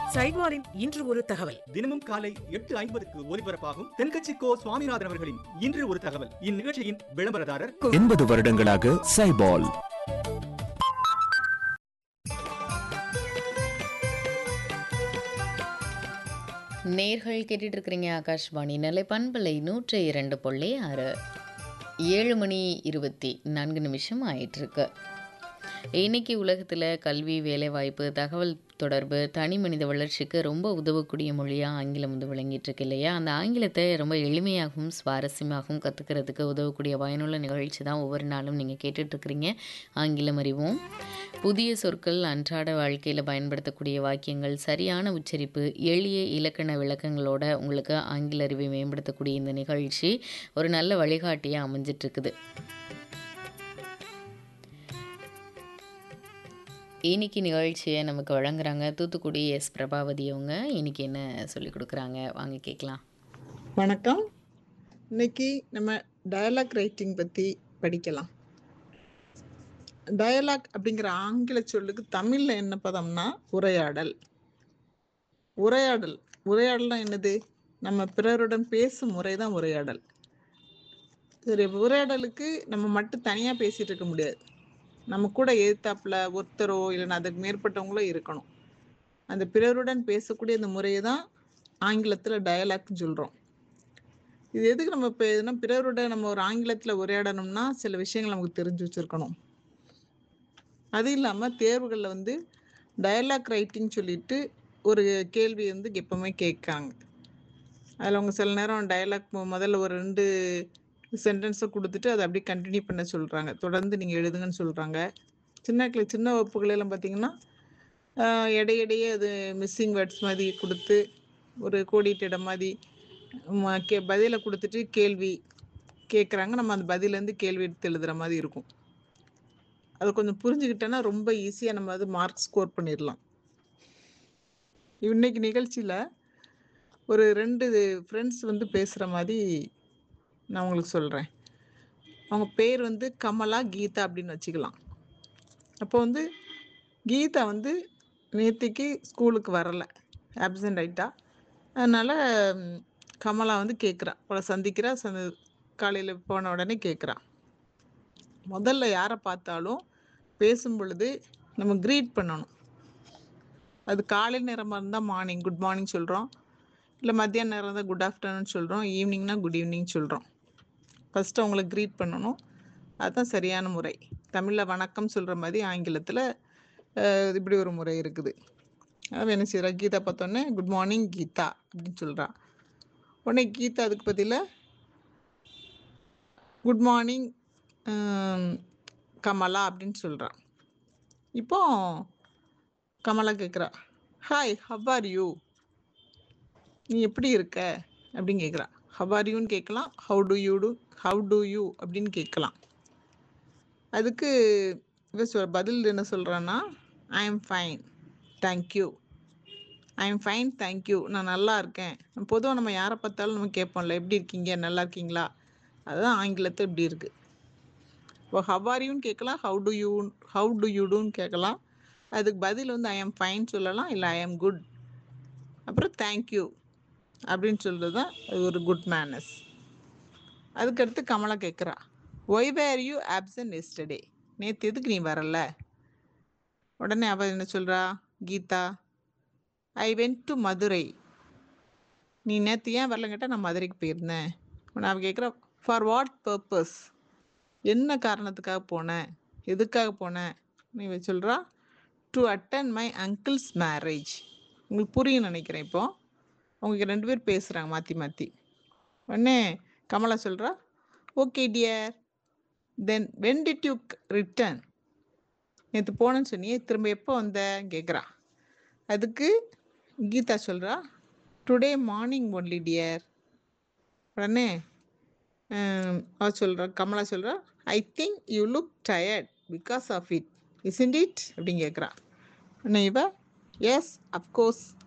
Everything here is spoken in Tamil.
சைவாரின் இன்று ஒரு தகவல் தினமும் காலை எட்டு ஐம்பதுக்கு ஒலிபரப்பாகும் தென்கட்சி கோ சுவாமிநாதன் அவர்களின் இன்று ஒரு தகவல் இந்நிகழ்ச்சியின் விளம்பரதாரர் எண்பது வருடங்களாக சைபால் நேர்கள் கேட்டுட்டு இருக்கிறீங்க ஆகாஷ்வாணி நிலை பண்பலை நூற்றி இரண்டு புள்ளி ஆறு ஏழு மணி இருபத்தி நான்கு நிமிஷம் ஆயிட்டிருக்கு இன்னைக்கு உலகத்தில் கல்வி வேலைவாய்ப்பு தகவல் தொடர்பு தனி மனித வளர்ச்சிக்கு ரொம்ப உதவக்கூடிய மொழியாக ஆங்கிலம் வந்து விளங்கிட்டு இருக்கு இல்லையா அந்த ஆங்கிலத்தை ரொம்ப எளிமையாகவும் சுவாரஸ்யமாகவும் கற்றுக்கிறதுக்கு உதவக்கூடிய பயனுள்ள நிகழ்ச்சி தான் ஒவ்வொரு நாளும் நீங்கள் கேட்டுட்ருக்கிறீங்க ஆங்கிலம் அறிவோம் புதிய சொற்கள் அன்றாட வாழ்க்கையில் பயன்படுத்தக்கூடிய வாக்கியங்கள் சரியான உச்சரிப்பு எளிய இலக்கண விளக்கங்களோட உங்களுக்கு ஆங்கில அறிவை மேம்படுத்தக்கூடிய இந்த நிகழ்ச்சி ஒரு நல்ல வழிகாட்டியாக அமைஞ்சிட்ருக்குது இன்னைக்கு நிகழ்ச்சியை நமக்கு வழங்குறாங்க தூத்துக்குடி எஸ் பிரபாவதி அவங்க இன்னைக்கு என்ன சொல்லி கொடுக்குறாங்க வாங்க கேட்கலாம் வணக்கம் இன்னைக்கு நம்ம டயலாக் ரைட்டிங் பற்றி படிக்கலாம் டயலாக் அப்படிங்கிற ஆங்கில சொல்லுக்கு தமிழில் என்ன பதம்னா உரையாடல் உரையாடல் உரையாடல்னா என்னது நம்ம பிறருடன் பேசும் முறை தான் உரையாடல் சரி உரையாடலுக்கு நம்ம மட்டும் தனியாக பேசிட்டு இருக்க முடியாது நம்ம கூட எதிர்த்தாப்புல ஒருத்தரோ இல்லைன்னா அதுக்கு மேற்பட்டவங்களோ இருக்கணும் அந்த பிறருடன் பேசக்கூடிய அந்த முறையை தான் ஆங்கிலத்தில் டயலாக்னு சொல்கிறோம் இது எதுக்கு நம்ம இப்போ எதுனா பிறரோட நம்ம ஒரு ஆங்கிலத்தில் உரையாடணும்னா சில விஷயங்கள் நமக்கு தெரிஞ்சு வச்சுருக்கணும் அது இல்லாமல் தேர்வுகளில் வந்து டயலாக் ரைட்டிங் சொல்லிட்டு ஒரு கேள்வி வந்து எப்பவுமே கேட்காங்க அதில் அவங்க சில நேரம் டயலாக் முதல்ல ஒரு ரெண்டு சென்டென்ஸை கொடுத்துட்டு அதை அப்படியே கண்டினியூ பண்ண சொல்கிறாங்க தொடர்ந்து நீங்கள் எழுதுங்கன்னு சொல்கிறாங்க சின்ன கிளை சின்ன வகுப்புகளெல்லாம் பார்த்தீங்கன்னா ஆஹ் இடையிடையே அது மிஸ்ஸிங் வேர்ட்ஸ் மாதிரி கொடுத்து ஒரு கோடிட்டு இடம் மாதிரி ம- கே பதிலை கொடுத்துட்டு கேள்வி கேட்குறாங்க நம்ம அந்த பதிலேருந்து கேள்வி எடுத்து எழுதுகிற மாதிரி இருக்கும் அதை கொஞ்சம் புரிஞ்சுக்கிட்டோன்னா ரொம்ப ஈஸியாக நம்ம அது மார்க் ஸ்கோர் பண்ணிடலாம் இன்னைக்கு நிகழ்ச்சியில் ஒரு ரெண்டு ஃப்ரெண்ட்ஸ் வந்து பேசுகிற மாதிரி நான் உங்களுக்கு சொல்கிறேன் அவங்க பேர் வந்து கமலா கீதா அப்படின்னு வச்சுக்கலாம் அப்போ வந்து கீதா வந்து நேத்திக்கு ஸ்கூலுக்கு வரல ஆப்சண்ட் ஆயிட்டா அதனால் கமலா வந்து கேட்குறா அவளை சந்திக்கிறா சந்த காலையில் போன உடனே கேட்குறா முதல்ல யாரை பார்த்தாலும் பேசும் பொழுது நம்ம க்ரீட் பண்ணணும் அது காலை நேரமாக இருந்தால் மார்னிங் குட் மார்னிங் சொல்கிறோம் இல்லை மத்தியான நேரம் தான் குட் ஆஃப்டர்நூன் சொல்கிறோம் ஈவினிங்னா குட் ஈவினிங் சொல்கிறோம் ஃபஸ்ட்டு அவங்கள க்ரீட் பண்ணணும் அதுதான் சரியான முறை தமிழில் வணக்கம் சொல்கிற மாதிரி ஆங்கிலத்தில் இப்படி ஒரு முறை இருக்குது அதான் என்ன செய்கிறா கீதா பார்த்தோன்னே குட் மார்னிங் கீதா அப்படின்னு சொல்கிறா உடனே கீதா அதுக்கு பதிலாக குட் மார்னிங் கமலா அப்படின்னு சொல்கிறா இப்போ கமலா கேட்குறா ஹாய் ஹவ் ஆர் யூ நீ எப்படி இருக்க அப்படின்னு கேட்குறா ஹவ் ஆர் யூன்னு கேட்கலாம் how do you do how do you அப்படின்னு கேட்கலாம் அதுக்கு இவ சொல் பதில் என்ன சொல்கிறான்னா I am fine thank you I am fine thank you நான் நல்லா இருக்கேன் பொதுவாக நம்ம யாரை பார்த்தாலும் நம்ம கேட்போம்ல எப்படி இருக்கீங்க நல்லா இருக்கீங்களா அதுதான் ஆங்கிலத்தில் இப்படி இருக்குது இப்போ ஹவ் ஆர் யூன்னு கேட்கலாம் how do you how do you டூன்னு கேட்கலாம் அதுக்கு பதில் வந்து ஐ எம் ஃபைன் சொல்லலாம் இல்லை ஐ எம் குட் அப்புறம் தேங்க்யூ அப்படின்னு சொல்கிறது தான் அது ஒரு குட் மேனஸ் அதுக்கடுத்து கமலா கேட்குறா why were you absent yesterday நேற்று எதுக்கு நீ வரல உடனே அவள் என்ன சொல்கிறா Geetha I went to Madurai நீ நேற்று ஏன் வரலன்னு கேட்டால் நான் மதுரைக்கு போயிருந்தேன் உடனே அவள் கேட்குறா ஃபார் வாட் பர்பஸ் என்ன காரணத்துக்காக போனேன் எதுக்காக போனேன் நீ சொல்கிறா to attend my uncle's marriage உங்களுக்கு புரியும் நினைக்கிறேன் இப்போ அவங்க ரெண்டு பேர் பேசுகிறாங்க மாற்றி மாற்றி உடனே கமலா சொல்கிறா okay dear then when did you return நேற்று போனேன்னு சொன்னியே திரும்ப எப்போ வந்த கேட்குறா அதுக்கு கீதா சொல்கிறா டுடே மார்னிங் ஒன்லி டியர் உடனே ஹம், அவ சொல்கிறா கமலா சொல்கிறா I think you look tired because of it isn't it அப்படின்னு கேட்குறா உடனே இவ எஸ் அஃப்கோர்ஸ்